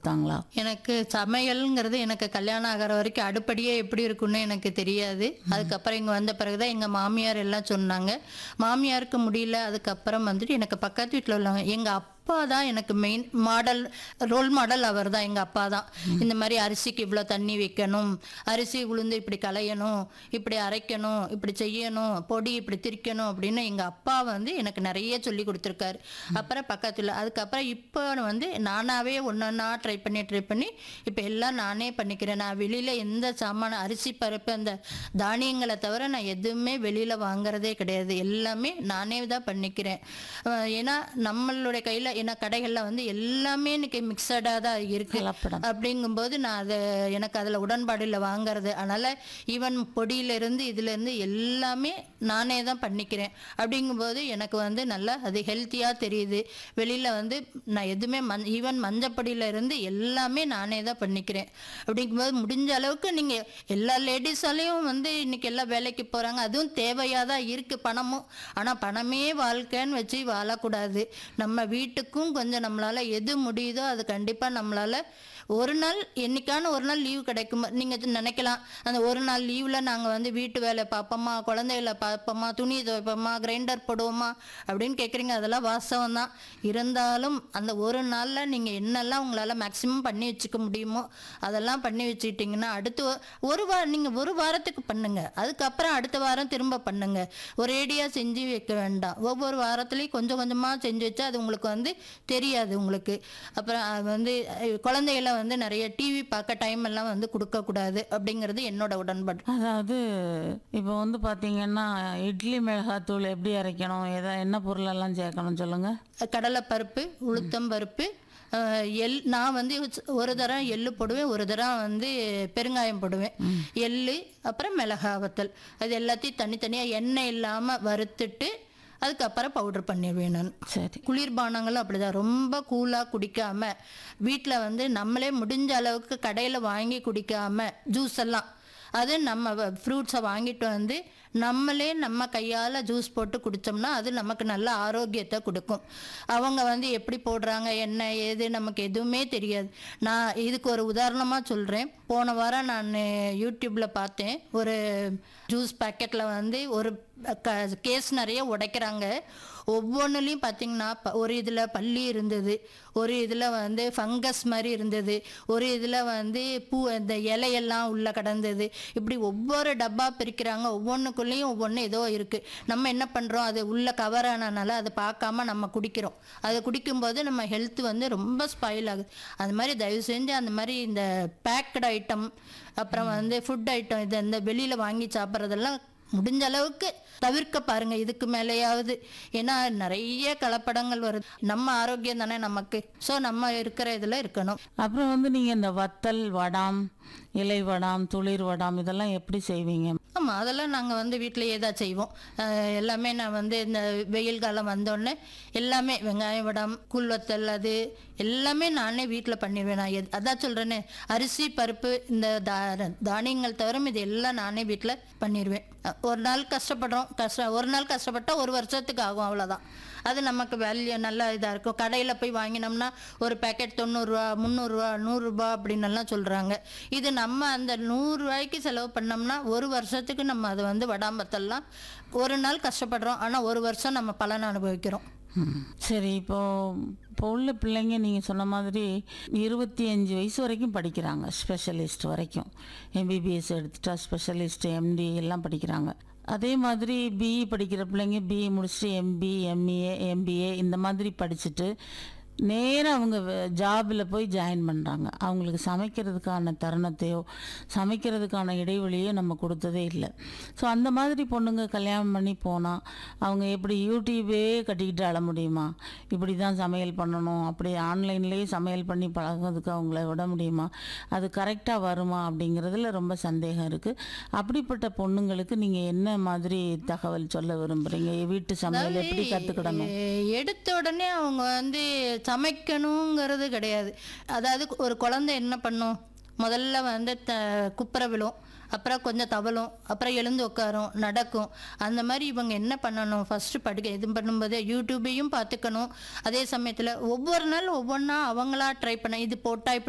கொடுத்தாங்களா எனக்கு சமையல்ங்கிறது எனக்கு கல்யாணம் ஆகிற வரைக்கும் அடுப்படியே எப்படி இருக்குன்னு எனக்கு தெரியாது அதுக்கப்புறம் இங்கே வந்த பிறகுதான் எங்கள் மாமியார் எல்லாம் சொன்னாங்க மாமியாருக்கு முடியல அதுக்கப்புறம் வந்துட்டு எனக்கு பக்கத்து வீட்டில் உள்ளவங்க எங்கள் அப்பா தான் எனக்கு மெயின் மாடல் ரோல் மாடல் அவர் தான் எங்கள் அப்பா தான் இந்த மாதிரி அரிசிக்கு இவ்வளோ தண்ணி வைக்கணும் அரிசி உளுந்து இப்படி களையணும் இப்படி அரைக்கணும் இப்படி செய்யணும் பொடி இப்படி திரிக்கணும் அப்படின்னு எங்கள் அப்பா வந்து எனக்கு நிறைய சொல்லி கொடுத்துருக்காரு அப்புறம் பக்கத்தில் அதுக்கப்புறம் இப்போ வந்து நானாகவே ஒன்றா ட்ரை பண்ணி ட்ரை பண்ணி இப்போ எல்லாம் நானே பண்ணிக்கிறேன் நான் வெளியில் எந்த சாமான அரிசி பருப்பு அந்த தானியங்களை தவிர நான் எதுவுமே வெளியில் வாங்குறதே கிடையாது எல்லாமே நானே தான் பண்ணிக்கிறேன் அஹ் ஏன்னா நம்மளுடைய கையில் ஏன்னா கடைகளில் வந்து எல்லாமே இன்னைக்கு மிக்சடாக தான் இருக்கு கலப்படம் அப்படிங்கும்போது நான் அதை எனக்கு அதில் உடன்பாடு இல்லை வாங்குறது அதனால் ஈவன் பொடியிலேருந்து இதுலேருந்து எல்லாமே நானே தான் பண்ணிக்கிறேன் அப்படிங்கும்போது எனக்கு வந்து நல்லா அது ஹெல்த்தியாக தெரியுது வெளியில் வந்து நான் எதுவுமே மண் ஈவன் மஞ்சப்பொடியில இருந்து எல்லாமே நானே தான் பண்ணிக்கிறேன் அப்படிங்கும்போது முடிஞ்ச அளவுக்கு நீங்கள் எல்லா லேடிஸாலையும் வந்து இன்னைக்கு எல்லாம் வேலைக்கு போகிறாங்க அதுவும் தேவையாக தான் இருக்குது பணமும் ஆனால் பணமே வாழ்க்கைன்னு வச்சு வாழக்கூடாது நம்ம வீட்டுக்கும் கொஞ்சம் நம்மளால் எது முடியுதோ அது கண்டிப்பாக நம்மளால் ஒரு நாள் என்னைக்கான ஒரு நாள் லீவு கிடைக்கும் நீங்கள் நினைக்கலாம் அந்த ஒரு நாள் லீவில் நாங்கள் வந்து வீட்டு வேலை பார்ப்போமா குழந்தைகளை பார்ப்போமா துணி துவைப்போமா கிரைண்டர் போடுவோமா அப்படின்னு கேட்குறீங்க அதெல்லாம் வாஸ்தவம் தான் இருந்தாலும் அந்த ஒரு நாளில் நீங்கள் என்னெல்லாம் உங்களால் மேக்ஸிமம் பண்ணி வச்சுக்க முடியுமோ அதெல்லாம் பண்ணி வச்சுக்கிட்டிங்கன்னா அடுத்து ஒ- ஒரு வாரம் நீங்கள் ஒரு வாரத்துக்கு பண்ணுங்க அதுக்கப்புறம் அடுத்த வாரம் திரும்ப பண்ணுங்க ஒரேடியாக செஞ்சு வைக்க வேண்டாம் ஒவ்வொரு வாரத்துலேயும் கொஞ்சம் கொஞ்சமாக செஞ்சு வச்சா அது உங்களுக்கு வந்து தெரியாது உங்களுக்கு அப்புறம் அது வந்து அஹ், குழந்தைகளை வந்து நிறைய டிவி பார்க்க டைம் எல்லாம் வந்து கொடுக்கக்கூடாது அப்படிங்கிறது என்னோட உடன்பாடு அதாவது இப்போ வந்து பார்த்தீங்கன்னா இட்லி மிளகாத்தூள் எப்படி அரைக்கணும் எதை என்ன பொருளெல்லாம் சேர்க்கணும் சொல்லுங்கள் கடலைப்பருப்பு உளுத்தம் பருப்பு அஹ், எள் நான் வந்து ஒரு தரம் எள்ளு போடுவேன் ஒரு தரம் வந்து பெருங்காயம் போடுவேன் எள்ளு அப்புறம் மிளகா வத்தல் அது எல்லாத்தையும் தனித்தனியாக எண்ணெய் இல்லாமல் வறுத்துட்டு அதுக்கப்புறம் பவுடர் பண்ணிடுவேன் நான் சரி குளிர்பானங்களும் அப்படிதான் ரொம்ப கூலாக குடிக்காம வீட்டில் வந்து நம்மளே முடிஞ்ச அளவுக்கு கடையில் வாங்கி குடிக்காம ஜூஸ் எல்லாம் அது நம்ம ஃப்ரூட்ஸை வாங்கிட்டு வந்து நம்மளே நம்ம கையால் ஜூஸ் போட்டு குடித்தோம்னா அது நமக்கு நல்ல ஆரோக்கியத்தை கொடுக்கும் அவங்க வந்து எப்படி போடுறாங்க என்ன ஏது நமக்கு எதுவுமே தெரியாது நான் இதுக்கு ஒரு உதாரணமாக சொல்கிறேன் போன வாரம் நான் யூடியூப்பில் பார்த்தேன் ஒரு ஜூஸ் பாக்கெட்டில் வந்து ஒரு க கேஸ் நிறைய உடைக்கிறாங்க ஒவ்வொன்றுலையும் பார்த்தீங்கன்னா ப- ஒரு இதில் பல்லி இருந்தது ஒரு இதில் வந்து ஃபங்கஸ் மாதிரி இருந்தது ஒரு இதில் வந்து பூ இந்த இலையெல்லாம் உள்ளே கடந்தது இப்படி ஒவ்வொரு டப்பா பிரிக்கிறாங்க ஒவ்வொன்றுக்குள்ளேயும் ஒவ்வொன்று ஏதோ இருக்குது நம்ம என்ன பண்ணுறோம் அது உள்ளே கவர் ஆனனால அதை பார்க்காம நம்ம குடிக்கிறோம் அதை குடிக்கும்போது நம்ம ஹெல்த் வந்து ரொம்ப ஸ்பாயில் ஆகுது அது மாதிரி தயவு செஞ்சு அந்த மாதிரி இந்த பேக்கட் ஐட்டம் அப்புறம் வந்து ஃபுட் ஐட்டம் இது இந்த வெளியில் வாங்கி சாப்பிட்றதெல்லாம் முடிஞ்ச அளவுக்கு தவிர்க்க பாருங்க இதுக்கு மேலேயாவது ஏன்னா நிறைய கலப்படங்கள் வருது நம்ம ஆரோக்கியம் தானே நமக்கு ஸோ நம்ம இருக்கிற இதில் இருக்கணும் அப்புறம் வந்து நீங்கள் இந்த வத்தல் வடாம் இலை வடாம் துளிர் வடாம் இதெல்லாம் எப்படி செய்வீங்க ஆமாம் அதெல்லாம் நாங்கள் வந்து வீட்டிலேயே தான் செய்வோம் அஹ் எல்லாமே நான் வந்து இந்த வெயில் காலம் வந்தோடனே எல்லாமே வெங்காயம் வடம் கூழ் வத்தல் அது எல்லாமே நானே வீட்டில் பண்ணிடுவேன் நான் எது- அதான் சொல்கிறேனே அரிசி பருப்பு இந்த தா தானியங்கள் தவிர இது எல்லாம் நானே வீட்டில் பண்ணிடுவேன் அஹ் ஒரு நாள் கஷ்டப்படுறோம் கஷ்ட ஒரு நாள் கஷ்டப்பட்டா ஒரு வருஷத்துக்கு ஆகும் அவ்வளோதான் அது நமக்கு வேல்யூ நல்லா இதாக இருக்கும் கடையில் போய் வாங்கினோம்னா ஒரு பேக்கெட் தொண்ணூறுரூவா முந்நூறுரூவா நூறுரூபா அப்படின்னு எல்லாம் சொல்கிறாங்க இது நம்ம அந்த நூறுரூவாய்க்கு செலவு பண்ணோம்னா ஒரு வருஷத்துக்கு நம்ம அதை வந்து வடாம்பத்தெல்லாம் ஒரு நாள் கஷ்டப்படுறோம் ஆனால் ஒரு வருஷம் நம்ம பலன் அனுபவிக்கிறோம் ம். சரி இப்போ இப்போ உள்ள பிள்ளைங்க நீங்கள் சொன்ன மாதிரி இருபத்தி அஞ்சு வயசு வரைக்கும் படிக்கிறாங்க ஸ்பெஷலிஸ்ட் வரைக்கும் எம்பிபிஎஸ் எடுத்துட்டா ஸ்பெஷலிஸ்ட் எம்டி எல்லாம் படிக்கிறாங்க அதே மாதிரி பிஇ படிக்கிற பிள்ளைங்க பிஇ முடிச்சுட்டு எம்பி எம்இஏ எம்பிஏ இந்த மாதிரி படிச்சுட்டு நேராக அவங்க ஜாபில் போய் ஜாயின் பண்ணுறாங்க அவங்களுக்கு சமைக்கிறதுக்கான தருணத்தையோ சமைக்கிறதுக்கான இடைவெளியோ நம்ம கொடுத்ததே இல்லை ஸோ அந்த மாதிரி பொண்ணுங்க கல்யாணம் பண்ணி போனால் அவங்க எப்படி யூடியூபே கட்டிக்கிட்டு அழ முடியுமா இப்படி தான் சமையல் பண்ணணும் அப்படி ஆன்லைன்லேயே சமையல் பண்ணி பழகிறதுக்கு அவங்கள விட முடியுமா அது கரெக்டாக வருமா அப்படிங்கிறதுல ரொம்ப சந்தேகம் இருக்குது அப்படிப்பட்ட பொண்ணுங்களுக்கு நீங்கள் என்ன மாதிரி தகவல் சொல்ல விரும்புகிறீங்க வீட்டு சமையல் எப்படி கற்றுக்கிடணும் எ- எடுத்த உடனே அவங்க வந்து சமைக்கணுங்கிறது கிடையாது அதாவது ஒரு குழந்தை என்ன பண்ணும் முதல்ல வந்து த குப்புற விழும் அப்புறம் கொஞ்சம் தவழும் அப்புறம் எழுந்து உட்காரும் நடக்கும் அந்த மாதிரி இவங்க என்ன பண்ணணும் ஃபஸ்ட்டு படிக்க இது பண்ணும்போது யூடியூபையும் பார்த்துக்கணும் அதே சமயத்தில் ஒவ்வொரு நாள் ஒவ்வொன்றா அவங்களா ட்ரை பண்ண இது போட்டால் இப்படி